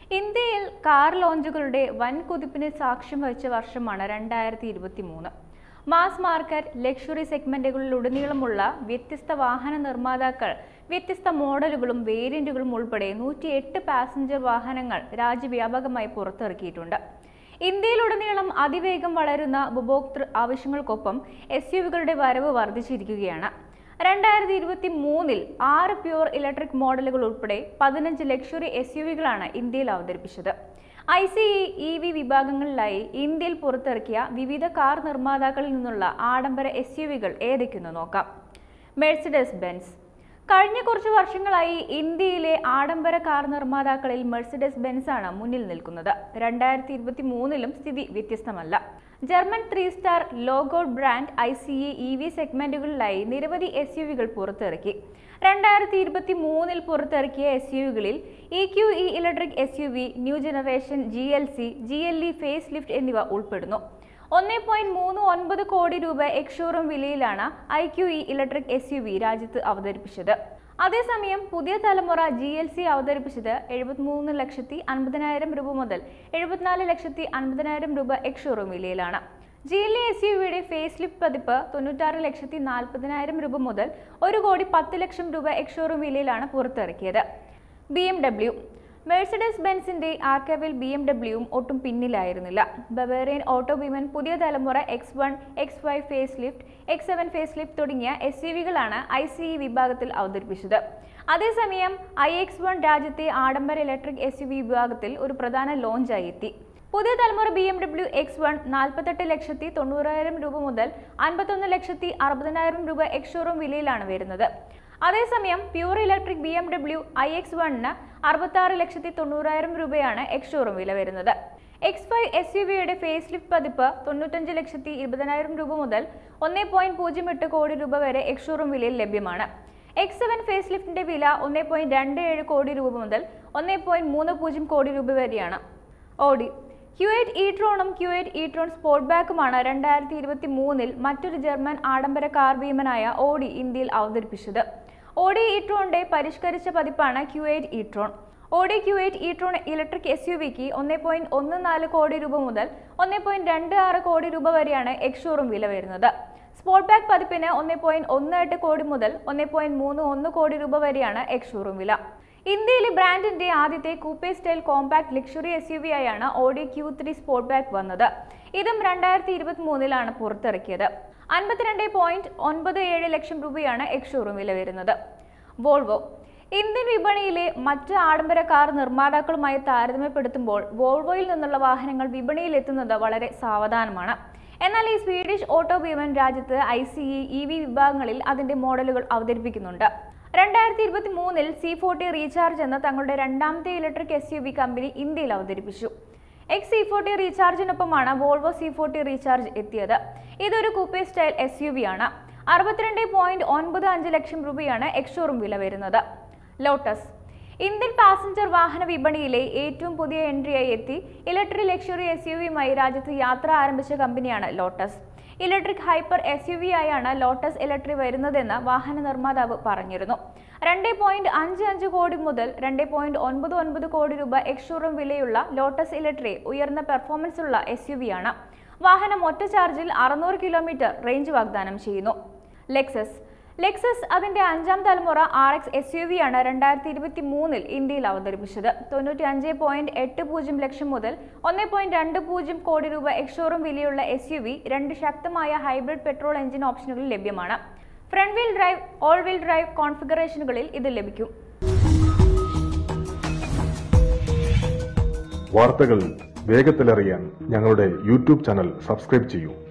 ഇന്ത്യയിൽ കാർ ലോഞ്ചുകളുടെ വൻ കുതിപ്പിന് സാക്ഷ്യം വഹിച്ച വർഷമാണ് രണ്ടായിരത്തി ഇരുപത്തി മൂന്ന് മാസ് മാർക്കറ്റ് ലക്ഷറി സെഗ്മെന്റുകളിലുടനീളമുള്ള വ്യത്യസ്ത വാഹന നിർമ്മാതാക്കൾ വ്യത്യസ്ത മോഡലുകളും വേരിയന്റുകളും ഉൾപ്പെടെ നൂറ്റിയെട്ട് പാസഞ്ചർ വാഹനങ്ങൾ രാജ്യവ്യാപകമായി പുറത്തിറക്കിയിട്ടുണ്ട് ഇന്ത്യയിലുടനീളം അതിവേഗം വളരുന്ന ഉപഭോക്തൃ ആവശ്യങ്ങൾക്കൊപ്പം എസ് യു വികളുടെ വരവ് വർദ്ധിച്ചിരിക്കുകയാണ് രണ്ടായിരത്തി ഇരുപത്തി മൂന്നിൽ ആറ് പ്യൂർ ഇലക്ട്രിക് മോഡലുകൾ ഉൾപ്പെടെ പതിനഞ്ച് ലക്ഷറി എസ് യു വികളാണ് ഇന്ത്യയിൽ അവതരിപ്പിച്ചത് ഐ സി ഇ വി വിഭാഗങ്ങളിലായി ഇന്ത്യയിൽ പുറത്തിറക്കിയ വിവിധ കാർ നിർമ്മാതാക്കളിൽ നിന്നുള്ള ആഡംബര എസ് യു വികൾ ഏതൊക്കെയെന്ന് നോക്കാം മെഴ്സിഡസ് ബെൻസ് കഴിഞ്ഞ കുറച്ച് വർഷങ്ങളായി ഇന്ത്യയിലെ ആഡംബര കാർ നിർമ്മാതാക്കളിൽ മെഴ്സിഡസ് ബെൻസ് ആണ് മുന്നിൽ നിൽക്കുന്നത് രണ്ടായിരത്തി ഇരുപത്തി മൂന്നിലും സ്ഥിതി വ്യത്യസ്തമല്ല German three star logo brand I C A E V സെഗ്മെന്റുകളിലായി നിരവധി എസ് യു വികൾ പുറത്തിറക്കി രണ്ടായിരത്തി ഇരുപത്തി മൂന്നിൽ പുറത്തിറക്കിയ എസ് യു വികളിൽ E Q E electric S U V new generation G L C G L E facelift എന്നിവ ഉൾപ്പെടുന്നു ഒന്ന് പോയിന്റ് മൂന്ന് ഒൻപത് കോടി രൂപ എക്സ്ഷോറൂം വിലയിലാണ് I Q E electric S U V രാജ്യത്ത് അവതരിപ്പിച്ചത് അതേസമയം പുതിയ തലമുറ ജി എൽ സി അവതരിപ്പിച്ചത് എഴുപത്തിമൂന്ന് ലക്ഷത്തി അൻപതിനായിരം രൂപ മുതൽ എഴുപത്തിനാല് ലക്ഷത്തി അൻപതിനായിരം രൂപ എക്സ്ഷോറൂം വിലയിലാണ് G L E S U വിയുടെ ഫേസ് ലിഫ്റ്റ് പതിപ്പ് തൊണ്ണൂറ്റാറ് ലക്ഷത്തി നാൽപ്പതിനായിരം രൂപ മുതൽ ഒരു കോടി പത്ത് ലക്ഷം രൂപ എക്സ്ഷോറൂം വിലയിലാണ് പുറത്തിറക്കിയത് ബി എം ഡബ്ല്യു മെഴ്സിഡസ് ബെൻസിന്റെ ആർക്കവിൽ ബി എം ഡബ്ല്യുവും ഒട്ടും പിന്നിലായിരുന്നില്ല ബവേറിയൻ ഓട്ടോ വിമൻ പുതിയ തലമുറ X one X five facelift X seven facelift തുടങ്ങിയ എസ് യു വികളാണ് ഐ സി ഇ വിഭാഗത്തിൽ അവതരിപ്പിച്ചത് അതേസമയം ഐ എക്സ് വൺ രാജ്യത്തെ ആഡംബര ഇലക്ട്രിക് എസ് യു വി വിഭാഗത്തിൽ ഒരു പ്രധാന ലോഞ്ചായി എത്തി പുതിയ തലമുറ B M W X one നാൽപ്പത്തെട്ട് ലക്ഷത്തി തൊണ്ണൂറായിരം രൂപ മുതൽ അൻപത്തൊന്ന് ലക്ഷത്തി അറുപതിനായിരം രൂപ എക്സ്ഷോറൂം വിലയിലാണ് വരുന്നത് അതേസമയം pure electric B M W I X വണ്ണിന് അറുപത്തി ലക്ഷത്തി തൊണ്ണൂറായിരം രൂപയാണ് എക്സ്ഷോറൂം വില വരുന്നത് എക്സ് ഫൈവ് എസ് യു വിയുടെ ഫേസ് ലിഫ്റ്റ് പതിപ്പ് തൊണ്ണൂറ്റഞ്ച് ലക്ഷത്തി ഇരുപതിനായിരം രൂപ മുതൽ ഒന്നേ പോയിന്റ് പൂജ്യം എട്ട് കോടി രൂപ വരെ എക്സ്ഷോറൂം വിലയിൽ ലഭ്യമാണ് എക്സ് സെവൻ ഫേസ് ലിഫ്റ്റിന്റെ വില ഒന്നേ പോയിന്റ് രണ്ട് ഏഴ് കോടി രൂപ മുതൽ ഒന്നേ പോയിന്റ് മൂന്ന് പൂജ്യം കോടി രൂപ വരെയാണ് ഓഡി ക്യുവേറ്റ് ഇട്രോണും ക്യുവേറ്റ് ഇട്രോൺ സ്പോർട്ട് ബാക്കുമാണ് രണ്ടായിരത്തി ഇരുപത്തി മൂന്നിൽ മറ്റൊരു ജർമ്മൻ ആഡംബര കാർ ഭീമനായ ഓഡി ഇന്ത്യയിൽ അവതരിപ്പിച്ചത് ഓഡി ഇട്രോണിന്റെ പരിഷ്കരിച്ച പതിപ്പാണ് Q eight etron Audi Q eight etron electric S U വിക്ക് ഒന്നേ പോയിന്റ് ഒന്ന് നാല് കോടി രൂപ മുതൽ ഒന്നേ പോയിന്റ് രണ്ട് ആറ് കോടി രൂപ വരെയാണ് എക്സ്ഷോറൂം വില വരുന്നത് സ്പോർട്ട് ബാക്ക് പതിപ്പിന് ഒന്നേ പോയിന്റ് ഒന്ന് എട്ട് കോടി മുതൽ ഒന്നേ പോയിന്റ് മൂന്ന് ഒന്ന് കോടി രൂപ വരെയാണ് എക്സ്ഷോറൂം വില ഇന്ത്യയിലെ ബ്രാൻഡിന്റെ ആദ്യത്തെ coupe style compact luxury S U V ആയാണ് Audi Q three sportback വന്നത് ഇതും രണ്ടായിരത്തി ഇരുപത്തി മൂന്നിലാണ് പുറത്തിറക്കിയത് അൻപത്തിരണ്ട് പോയിന്റ് ഒൻപത് ഏഴ് ലക്ഷം രൂപയാണ് എക്സ്ഷോറൂം വില വരുന്നത് വോൾവോ ഇന്ത്യൻ വിപണിയിലെ മറ്റ് ആഡംബര കാർ നിർമ്മാതാക്കളുമായി താരതമ്യപ്പെടുത്തുമ്പോൾ വോൾവോയിൽ നിന്നുള്ള വാഹനങ്ങൾ വിപണിയിൽ എത്തുന്നത് വളരെ സാവധാനമാണ് എന്നാൽ ഈ സ്വീഡിഷ് ഓട്ടോ ഭീമൻ രാജ്യത്ത് I C E E V വിഭാഗങ്ങളിൽ അതിന്റെ മോഡലുകൾ അവതരിപ്പിക്കുന്നുണ്ട് രണ്ടായിരത്തി ഇരുപത്തി മൂന്നിൽ സി ഫോർട്ടി റീചാർജ് എന്ന തങ്ങളുടെ രണ്ടാമത്തെ electric S U V company ഇന്ത്യയിൽ അവതരിപ്പിച്ചു എക്സ് സി ഫോർട്ടി റീചാർജിനൊപ്പമാണ് വോൾവോ സി ഫോർട്ടി റീചാർജ് എത്തിയത് ഇതൊരു coupe style S U V ആണ് അറുപത്തിരണ്ട് പോയിന്റ് ഒൻപത് അഞ്ച് ലക്ഷം രൂപയാണ് എക്സ്ഷോറൂം വില വരുന്നത് ലോട്ടസ് ഇന്ത്യൻ പാസഞ്ചർ വാഹന വിപണിയിലെ ഏറ്റവും പുതിയ എൻട്രിയായി എത്തി ഇലക്ട്രിക് ലക്ഷറി എസ് യു വിയുമായി രാജ്യത്ത് യാത്ര ആരംഭിച്ച കമ്പനിയാണ് Lotus electric hyper S U V ആയാണ് ലോട്ടസ് ഇലക്ട്രിക് വരുന്നതെന്ന് വാഹന നിർമ്മാതാവ് പറഞ്ഞിരുന്നു രണ്ട് പോയിന്റ് അഞ്ച് അഞ്ച് കോടി മുതൽ രണ്ട് പോയിന്റ് ഒൻപത് ഒൻപത് കോടി രൂപ എക്സ്ഷോറൂം വിലയുള്ള ലോട്ടസ് ഇലക്ട്രിക് ഉയർന്ന പെർഫോമൻസ് ഉള്ള എസ് യു വി ആണ് വാഹനം ഒറ്റ ചാർജിൽ അറുന്നൂറ് കിലോമീറ്റർ റേഞ്ച് വാഗ്ദാനം ചെയ്യുന്നു ലെക്സസ് ലെക്സസ് അതിന്റെ അഞ്ചാം തലമുറ R X S U V ആണ് രണ്ടായിരത്തി ഇരുപത്തി മൂന്നിൽ ഇന്ത്യയിൽ അവതരിപ്പിച്ചത് തൊണ്ണൂറ്റി അഞ്ച് പോയിന്റ് എട്ട് പൂജ്യം ലക്ഷം മുതൽ ഒന്ന് പോയിന്റ് രണ്ട് പൂജ്യം കോടി രൂപ എക്സ്ഷോറൂം വിലയുള്ള എസ് യു വി രണ്ട് ശക്തമായ ഹൈബ്രിഡ് പെട്രോൾ എഞ്ചിൻ ഓപ്ഷനുകളിൽ ലഭ്യമാണ് front wheel drive all wheel drive കോൺഫിഗറേഷനുകളിൽ ഇത് ലഭിക്കും വാർത്തകൾ വേഗത്തിലറിയാൻ ഞങ്ങളുടെ യൂട്യൂബ് ചാനൽ സബ്സ്ക്രൈബ് ചെയ്യൂ